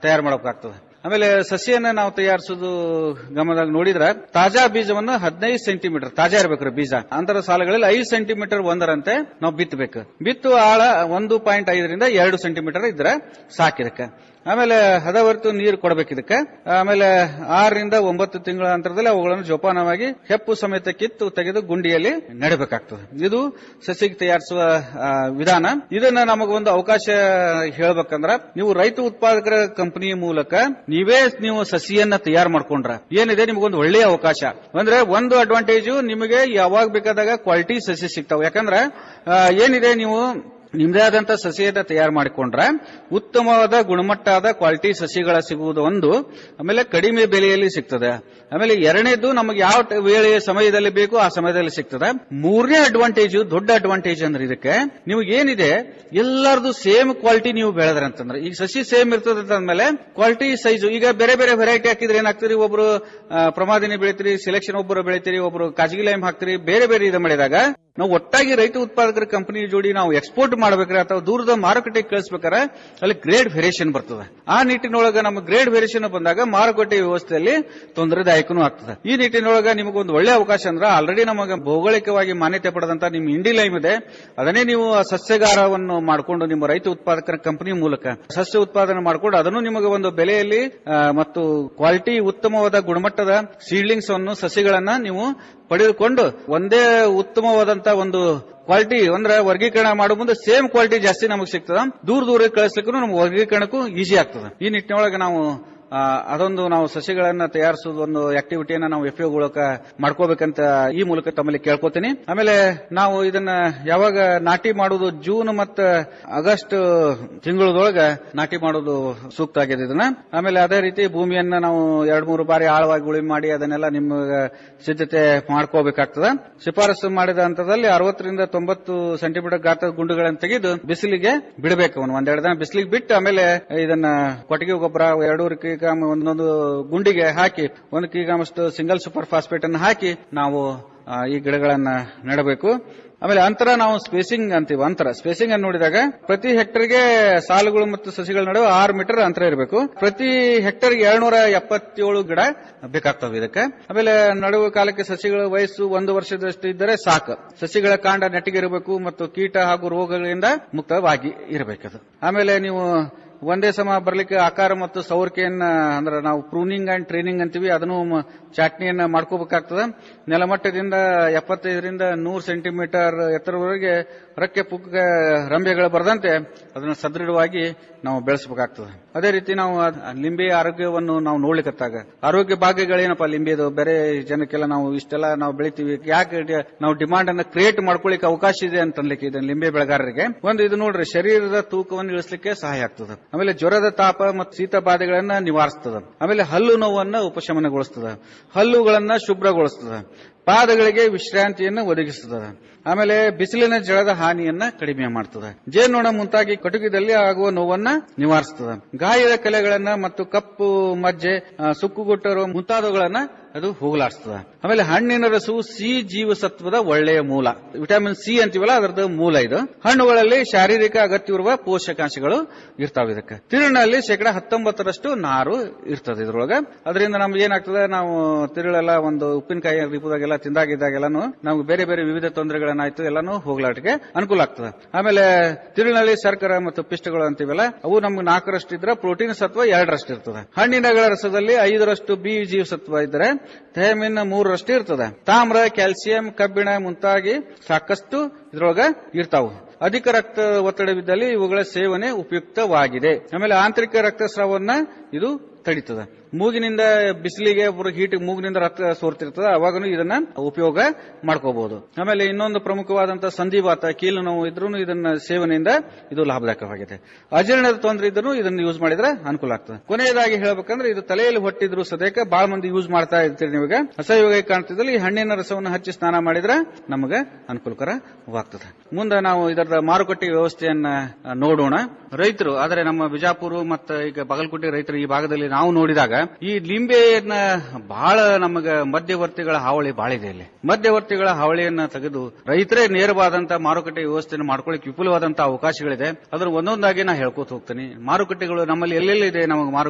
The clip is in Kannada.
ತಯಾರು ಮಾಡಬೇಕಾಗ್ತದೆ ಆಮೇಲೆ ಸಸಿಯನ್ನ ನಾವು ತಯಾರಿಸೋದು ಗಮನದಾಗ ನೋಡಿದ್ರೆ ತಾಜಾ ಬೀಜವನ್ನು ಹದಿನೈದು ಸೆಂಟಿಮೀಟರ್ ತಾಜಾ ಇರಬೇಕ್ರಿ ಬೀಜ ಅಂತರ ಸಾಲುಗಳಲ್ಲಿ ಐದು ಸೆಂಟಿಮೀಟರ್ ಒಂದರಂತೆ ನಾವು ಬಿತ್ತಬೇಕು ಬಿತ್ತು ಆಳ ಒಂದು ಪಾಯಿಂಟ್ ಐದರಿಂದ ಎರಡು ಸೆಂಟಿಮೀಟರ್ ಇದ್ರೆ ಸಾಕಿದಕ್ಕೆ ಆಮೇಲೆ ಹದವರ್ತು ನೀರು ಕೊಡಬೇಕು ಇದಕ್ಕೆ ಆಮೇಲೆ ಆರರಿಂದ ಒಂಬತ್ತು ತಿಂಗಳ ಅಂತರದಲ್ಲಿ ಅವುಗಳನ್ನು ಜೋಪಾನವಾಗಿ ಹೆಪ್ಪು ಸಮೇತ ಕಿತ್ತು ತೆಗೆದು ಗುಂಡಿಯಲ್ಲಿ ನೆಡಬೇಕಾಗ್ತದೆ ಇದು ಸಸಿಗೆ ತಯಾರಿಸುವ ಆ, ವಿಧಾನ ಇದನ್ನ ನಮಗೊಂದು ಅವಕಾಶ ಹೇಳ್ಬೇಕಂದ್ರ ನೀವು ರೈತ ಉತ್ಪಾದಕರ ಕಂಪನಿಯ ಮೂಲಕ ನೀವೇ ನೀವು ಸಸಿಯನ್ನ ತಯಾರು ಮಾಡ್ಕೊಂಡ್ರ ಏನಿದೆ ನಿಮಗೊಂದು ಒಳ್ಳೆಯ ಅವಕಾಶ ಅಂದ್ರೆ ಒಂದು ಅಡ್ವಾಂಟೇಜು ನಿಮಗೆ ಯಾವಾಗ ಬೇಕಾದಾಗ ಕ್ವಾಲಿಟಿ ಸಸಿ ಸಿಗ್ತಾವ ಯಾಕಂದ್ರ ಆ, ಏನಿದೆ ನೀವು ನಿಮ್ದೇ ಆದಂತ ಸಸಿಯನ್ನ ತಯಾರು ಮಾಡಿಕೊಂಡ್ರೆ ಉತ್ತಮವಾದ ಗುಣಮಟ್ಟದ ಕ್ವಾಲಿಟಿ ಸಸಿಗಳ ಸಿಗುವುದು ಒಂದು ಆಮೇಲೆ ಕಡಿಮೆ ಬೆಲೆಯಲ್ಲಿ ಸಿಗ್ತದೆ ಆಮೇಲೆ ಎರಡನೇದು ನಮಗೆ ಯಾವ ಟ- ವೇಳೆ ಸಮಯದಲ್ಲಿ ಬೇಕು ಆ ಸಮಯದಲ್ಲಿ ಸಿಗ್ತದೆ ಮೂರನೇ ಅಡ್ವಾಂಟೇಜ್ ದೊಡ್ಡ ಅಡ್ವಾಂಟೇಜ್ ಅಂದ್ರೆ ಇದಕ್ಕೆ ನಿಮ್ಗೆ ಏನಿದೆ ಎಲ್ಲರದು ಸೇಮ್ ಕ್ವಾಲಿಟಿ ನೀವು ಬೆಳೆದ್ರೆ ಅಂತಂದ್ರೆ ಈಗ ಸಸಿ ಸೇಮ್ ಇರ್ತದೆ ಅಂತಂದ್ಮೇಲೆ ಕ್ವಾಲಿಟಿ ಸೈಜು ಈಗ ಬೇರೆ ಬೇರೆ ವೆರೈಟಿ ಹಾಕಿದ್ರೆ ಏನಾಗ್ತೀರಿ ಒಬ್ರು ಆ, ಪ್ರಮಾದಿನಿ ಬೆಳಿತೀರಿ ಸೆಲೆಕ್ಷನ್ ಒಬ್ಬರು ಬೆಳಿತೀರಿ ಒಬ್ರು ಕಾಜಗಿ ಲೈಮ್ ಹಾಕ್ತೀರಿ ಬೇರೆ ಬೇರೆ ಇದು ಮಾಡಿದಾಗ ನಾವು ಒಟ್ಟಾಗಿ ರೈತ ಉತ್ಪಾದಕರ ಕಂಪನಿ ಜೋಡಿ ನಾವು ಎಕ್ಸ್ಪೋರ್ಟ್ ಮಾಡ್ಬೇಕಾರೆ ಅಥವಾ ದೂರದ ಮಾರುಕಟ್ಟೆಗೆ ಕಳಿಸ್ಬೇಕಾರೆ ಅಲ್ಲಿ ಗ್ರೇಡ್ ವೇರಿಯೇಷನ್ ಬರ್ತದೆ ಆ ನಿಟ್ಟಿನೊಳಗೆ ನಮ್ಮ ಗ್ರೇಡ್ ವೇರಿಯೇಷನ್ ಬಂದಾಗ ಮಾರುಕಟ್ಟೆ ವ್ಯವಸ್ಥೆಯಲ್ಲಿ ತೊಂದರೆದಾಯಕನೂ ಆಗ್ತದೆ ಈ ನಿಟ್ಟಿನೊಳಗೆ ನಿಮಗೊಂದು ಒಳ್ಳೆ ಅವಕಾಶ ಅಂದ್ರೆ ಆಲ್ರೆಡಿ ನಮಗೆ ಭೌಗೋಳಿಕವಾಗಿ ಮಾನ್ಯತೆ ಪಡೆದಂತ ನಿಮ್ಮ ಇಂಡಿ ಲೈಮ್ ಇದೆ ಅದನ್ನೇ ನೀವು ಆ ಸಸ್ಯಗಾರವನ್ನು ಮಾಡಿಕೊಂಡು ನಿಮ್ಮ ರೈತ ಉತ್ಪಾದಕರ ಕಂಪನಿ ಮೂಲಕ ಸಸ್ಯ ಉತ್ಪಾದನೆ ಮಾಡಿಕೊಂಡು ಅದನ್ನು ನಿಮಗೆ ಒಂದು ಬೆಲೆಯಲ್ಲಿ ಆ, ಮತ್ತು ಕ್ವಾಲಿಟಿ ಉತ್ತಮವಾದ ಗುಣಮಟ್ಟದ ಸೀಡ್ಲಿಂಗ್ಸ್ ಅನ್ನು ಸಸಿಗಳನ್ನ ನೀವು ಪಡೆದುಕೊಂಡು ಒಂದೇ ಉತ್ತಮವಾದಂತ ಒಂದು ಕ್ವಾಲಿಟಿ ಅಂದ್ರೆ ವರ್ಗೀಕರಣ ಮಾಡೋ ಮುಂದೆ ಸೇಮ್ ಕ್ವಾಲಿಟಿ ಜಾಸ್ತಿ ನಮಗೆ ಸಿಗ್ತದ ದೂರ ದೂರ ಕಳಿಸ್ಲಿಕ್ಕೂ ನಮ್ಗೆ ವರ್ಗೀಕರಣಕ್ಕೂ ಈಸಿ ಆಗ್ತದೆ ಈ ನಿಟ್ಟಿನೊಳಗೆ ನಾವು ಆ, ಅದೊಂದು ನಾವು ಸಸಿಗಳನ್ನ ತಯಾರಿಸೋದು ಒಂದು ಆಕ್ಟಿವಿಟಿಯನ್ನ ನಾವು ಎಫ್ ಮೂಲಕ ಮಾಡ್ಕೋಬೇಕಂತ ಈ ಮೂಲಕ ತಮ್ಮಲ್ಲಿ ಕೇಳ್ಕೊತೀನಿ ಆಮೇಲೆ ನಾವು ಇದನ್ನ ಯಾವಾಗ ನಾಟಿ ಮಾಡೋದು ಜೂನ್ ಮತ್ತು ಆಗಸ್ಟ್ ತಿಂಗಳದೊಳಗೆ ನಾಟಿ ಮಾಡೋದು ಸೂಕ್ತ ಆಗಿದೆ ಇದನ್ನ ಆಮೇಲೆ ಅದೇ ರೀತಿ ಭೂಮಿಯನ್ನ ನಾವು ಎರಡ್ ಮೂರು ಬಾರಿ ಆಳವಾಗಿ ಉಳುಮೆ ಮಾಡಿ ಅದನ್ನೆಲ್ಲ ನಿಮ್ಗೆ ಸಿದ್ಧತೆ ಮಾಡ್ಕೋಬೇಕಾಗ್ತದ ಶಿಫಾರಸು ಮಾಡಿದ ಹಂತದಲ್ಲಿ ಅರವತ್ತರಿಂದ ತೊಂಬತ್ತು ಸೆಂಟಿಮೀಟರ್ ಗಾತ್ರದ ಗುಂಡುಗಳನ್ನು ತೆಗೆದು ಬಿಸಿಲಿಗೆ ಬಿಡಬೇಕು ಅವನು ಒಂದೆರಡು ದಿನ ಬಿಸಿಲಿಗೆ ಬಿಟ್ಟು ಆಮೇಲೆ ಇದನ್ನ ಕೊಟ್ಟಿಗೆ ಗೊಬ್ಬರ ಎರಡೂರು ಕಿಗ್ರಾಮ್ ಒಂದೊಂದು ಗುಂಡಿಗೆ ಹಾಕಿ ಒಂದು ಕಿಗ್ರಾಮ್ ಅಷ್ಟು ಸಿಂಗಲ್ ಸೂಪರ್ ಫಾಸ್ಫೇಟ್ ಅನ್ನು ಹಾಕಿ ನಾವು ಆ, ಈ ಗಿಡಗಳನ್ನ ನೆಡಬೇಕು ಆಮೇಲೆ ಅಂತರ ನಾವು ಸ್ಪೇಸಿಂಗ್ ಅಂತೀವಿ ಅಂತರ ಸ್ಪೇಸಿಂಗ್ ಅನ್ನು ನೋಡಿದಾಗ ಪ್ರತಿ ಹೆಕ್ಟರ್ಗೆ ಸಾಲುಗಳು ಮತ್ತು ಸಸಿಗಳ ನಡುವೆ ಆರು ಮೀಟರ್ ಅಂತರ ಇರಬೇಕು ಪ್ರತಿ ಹೆಕ್ಟರ್ಗೆ ಎರಡ್ನೂರ ಎಪ್ಪತ್ತೇಳು ಗಿಡ ಬೇಕಾಗ್ತವೆ ಇದಕ್ಕೆ ಆಮೇಲೆ ನಡುವೆ ಕಾಲಕ್ಕೆ ಸಸಿಗಳ ವಯಸ್ಸು ಒಂದು ವರ್ಷದಷ್ಟು ಇದ್ದರೆ ಸಾಕು ಸಸಿಗಳ ಕಾಂಡ ನೆಟ್ಟಿಗೆ ಇರಬೇಕು ಮತ್ತು ಕೀಟ ಹಾಗೂ ರೋಗಗಳಿಂದ ಮುಕ್ತವಾಗಿ ಇರಬೇಕದು ಆಮೇಲೆ ನೀವು ಒಂದೇ ಸಮ ಬರ್ಲಿಕ್ಕೆ ಆಕಾರ ಮತ್ತು ಸೌರಿಕೆಯನ್ನ ಅಂದ್ರೆ ನಾವು ಪ್ರೂನಿಂಗ್ ಅಂಡ್ ಟ್ರೈನಿಂಗ್ ಅಂತೀವಿ ಅದನ್ನು ಮ- ಚಾಟ್ನಿಯನ್ನ ಮಾಡ್ಕೋಬೇಕಾಗ್ತದೆ ನೆಲಮಟ್ಟದಿಂದ ಎಪ್ಪತ್ತೈದರಿಂದ ನೂರು ಸೆಂಟಿಮೀಟರ್ ಎತ್ತರವರೆಗೆ ರಕ್ಕೆ ಪುಕ್ಕ ರಂಬೆಗಳು ಬರದಂತೆ ಅದನ್ನು ಸದೃಢವಾಗಿ ನಾವು ಬೆಳೆಸಬೇಕಾಗ್ತದೆ ಅದೇ ರೀತಿ ನಾವು ಅದ್- ಲಿಂಬೆ ಆರೋಗ್ಯವನ್ನು ನಾವು ನೋಡ್ಲಿಕ್ಕತ್ತಾಗ ಆರೋಗ್ಯ ಭಾಗ್ಯಗಳೇನಪ್ಪ ಲಿಂಬೆದು ಬೇರೆ ಜನಕ್ಕೆಲ್ಲ ನಾವು ಇಷ್ಟೆಲ್ಲ ನಾವು ಬೆಳಿತೀವಿ ಯಾಕೆ ಡಿ- ನಾವು ಡಿಮಾಂಡ್ ಅನ್ನ ಕ್ರಿಯೇಟ್ ಮಾಡ್ಕೊಳ್ಳಿಕ್ಕೆ ಅವಕಾಶ ಇದೆ ಅಂತ ಅನ್ಲಿಕ್ಕೆ ಇದೆ ಲಿಂಬೆ ಬೆಳೆಗಾರರಿಗೆ ಒಂದು ಇದು ನೋಡ್ರಿ ಶರೀರದ ತೂಕವನ್ನು ಇಳಿಸಲಿಕ್ಕೆ ಸಹಾಯ ಆಗ್ತದೆ ಆಮೇಲೆ ಜ್ವರದ ತಾಪ ಮತ್ತು ಶೀತ ಬಾಧೆಗಳನ್ನ ನಿವಾರಿಸ್ತದೆ ಆಮೇಲೆ ಹಲ್ಲು ನೋವನ್ನ ಉಪಶಮನಗೊಳಿಸ್ತದೆ ಹಲ್ಲುಗಳನ್ನ ಶುಭ್ರಗೊಳಿಸ್ತದೆ ಪಾದಗಳಿಗೆ ವಿಶ್ರಾಂತಿಯನ್ನು ಒದಗಿಸುತ್ತದೆ ಆಮೇಲೆ ಬಿಸಿಲಿನ ಜಳದ ಹಾನಿಯನ್ನ ಕಡಿಮೆ ಮಾಡ್ತದೆ ಜೇನುನೊಣ ಮುಂತಾಗಿ ಕಟುಕಿದಲ್ಲಿ ಆಗುವ ನೋವನ್ನ ನಿವಾರಿಸ್ತದೆ ಗಾಯದ ಕಲೆಗಳನ್ನ ಮತ್ತು ಕಪ್ಪು ಮಜ್ಜೆ ಆ, ಸುಕ್ಕುಗುಟ್ಟರು ಮುಂತಾದವುಗಳನ್ನ ಅದು ಹೋಗಲಾಡಿಸ್ತದೆ ಆಮೇಲೆ ಹಣ್ಣಿನ ರಸವು ಸಿ ಜೀವಸತ್ವದ ಒಳ್ಳೆಯ ಮೂಲ ವಿಟಮಿನ್ ಸಿ ಅಂತೀವಲ್ಲ ಅದರದ್ದು ಮೂಲ ಇದು ಹಣ್ಣುಗಳಲ್ಲಿ ಶಾರೀರಿಕ ಅಗತ್ಯವಿರುವ ಪೋಷಕಾಂಶಗಳು ಇರ್ತಾವೆ ಇದಕ್ಕೆ ತಿರುಳಿನಲ್ಲಿ ಶೇಕಡ ಹತ್ತೊಂಬತ್ತರಷ್ಟು ನಾರು ಇರ್ತದೆ ಇದ್ರೊಳಗೆ ಅದರಿಂದ ನಮ್ಗೆ ಏನಾಗ್ತದೆ ನಾವು ತಿರುಳೆಲ್ಲ ಒಂದು ಉಪ್ಪಿನಕಾಯಿ ರೀಪದಾಗೆಲ್ಲ ತಿಂದಾಗಿದ್ದಾಗೆಲ್ಲಾನು ನಮ್ಗೆ ಬೇರೆ ಬೇರೆ ವಿವಿಧ ತೊಂದರೆಗಳನ್ನಾಯ್ತು ಎಲ್ಲಾನು ಹೋಗ್ಲಾಟಿಗೆ ಅನುಕೂಲ ಆಗ್ತದೆ ಆಮೇಲೆ ತಿರುಳಿನಲ್ಲಿ ಶರ್ಕರ ಮತ್ತು ಪಿಷ್ಟಗಳು ಅಂತೀವಲ್ಲ ಅವು ನಮ್ಗೆ ನಾಲ್ಕರಷ್ಟು ಇದ್ರೆ ಪ್ರೋಟೀನ್ ಸತ್ವ ಎರಡರಷ್ಟು ಇರ್ತದೆ ಹಣ್ಣಿನಗಳ ರಸದಲ್ಲಿ ಐದರಷ್ಟು ಬಿ ಜೀವಸತ್ವ ಇದ್ದರೆ ಥೈಮಿನ್ ಮೂರರಷ್ಟು ಇರ್ತದೆ ತಾಮ್ರ ಕ್ಯಾಲ್ಸಿಯಂ ಕಬ್ಬಿಣ ಮುಂತಾಗಿ ಸಾಕಷ್ಟು ಇದ್ರೊಳಗ ಇರ್ತಾವು ಅಧಿಕ ರಕ್ತ ಒತ್ತಡವಿದ್ದಲ್ಲಿ ಇವುಗಳ ಸೇವನೆ ಉಪಯುಕ್ತವಾಗಿದೆ ಆಮೇಲೆ ಆಂತರಿಕ ರಕ್ತಸ್ರಾವನ್ನ ಇದು ತಡೀತದೆ ಮೂಗಿನಿಂದ ಬಿಸಿಲಿಗೆ ಹೀಟ್ ಮೂಗಿನಿಂದ ರಕ್ತ ಸೋರ್ತಿರ್ತದೆ ಅವಾಗನು ಇದನ್ನ ಉಪಯೋಗ ಮಾಡ್ಕೋಬಹುದು ಆಮೇಲೆ ಇನ್ನೊಂದು ಪ್ರಮುಖವಾದಂತಹ ಸಂಧಿವಾತ ಕೀಲು ನೋವು ಇದ್ರೂ ಇದನ್ನ ಸೇವನೆಯಿಂದ ಇದು ಲಾಭದಾಯಕವಾಗಿದೆ ಅಜೀರ್ಣದ ತೊಂದರೆ ಇದ್ರೂ ಇದನ್ನ ಯೂಸ್ ಮಾಡಿದ್ರೆ ಅನುಕೂಲ ಆಗ್ತದೆ ಕೊನೆಯದಾಗಿ ಹೇಳ್ಬೇಕಂದ್ರೆ ಇದು ತಲೆಯಲ್ಲಿ ಹೊಟ್ಟಿದ್ರು ಸದ್ಯಕ್ಕೆ ಬಹಳ ಮಂದಿ ಯೂಸ್ ಮಾಡ್ತಾ ಇರ್ತೀರಿ ನೀವಾಗ ಅಸಹ್ಯವಾಗಿ ಕಾಣ್ತಿದ್ದಲ್ಲಿ ಈ ಹಣ್ಣಿನ ರಸವನ್ನು ಹಚ್ಚಿ ಸ್ನಾನ ಮಾಡಿದ್ರೆ ನಮಗೆ ಅನುಕೂಲಕರವಾಗ್ತದೆ ಮುಂದೆ ನಾವು ಇದರ ಮಾರುಕಟ್ಟೆ ವ್ಯವಸ್ಥೆಯನ್ನ ಆ, ನೋಡೋಣ ರೈತರು ಆದರೆ ನಮ್ಮ ಬಿಜಾಪುರ ಮತ್ತು ಈಗ ಬಾಗಲಕೋಟೆ ರೈತರು ಈ ಭಾಗದಲ್ಲಿ ನಾವು ನೋಡಿದಾಗ ಈ ಲಿಂಬೆಯನ್ನ ಬಹಳ ನಮಗ ಮಧ್ಯವರ್ತಿಗಳ ಹಾವಳಿ ಬಹಳ ಇದೆ ಇಲ್ಲಿ ಮಧ್ಯವರ್ತಿಗಳ ಹಾವಳಿಯನ್ನ ತೆಗೆದು ರೈತರೇ ನೇರವಾದಂತ ಮಾರುಕಟ್ಟೆ ವ್ಯವಸ್ಥೆಯನ್ನು ಮಾಡ್ಕೊಳ್ಳಿಕ್ಕೆ ವಿಪುಲವಾದಂತಹ ಅವಕಾಶಗಳಿದೆ ಅದರ ಒಂದೊಂದಾಗಿ ನಾ ಹೇಳ್ಕೊತ ಹೋಗ್ತೀನಿ ಮಾರುಕಟ್ಟೆಗಳು ನಮ್ಮಲ್ಲಿ ಎಲ್ಲೆಲ್ಲಿದೆ ನಮಗೆ ಮಾರುಕಟ್ಟೆ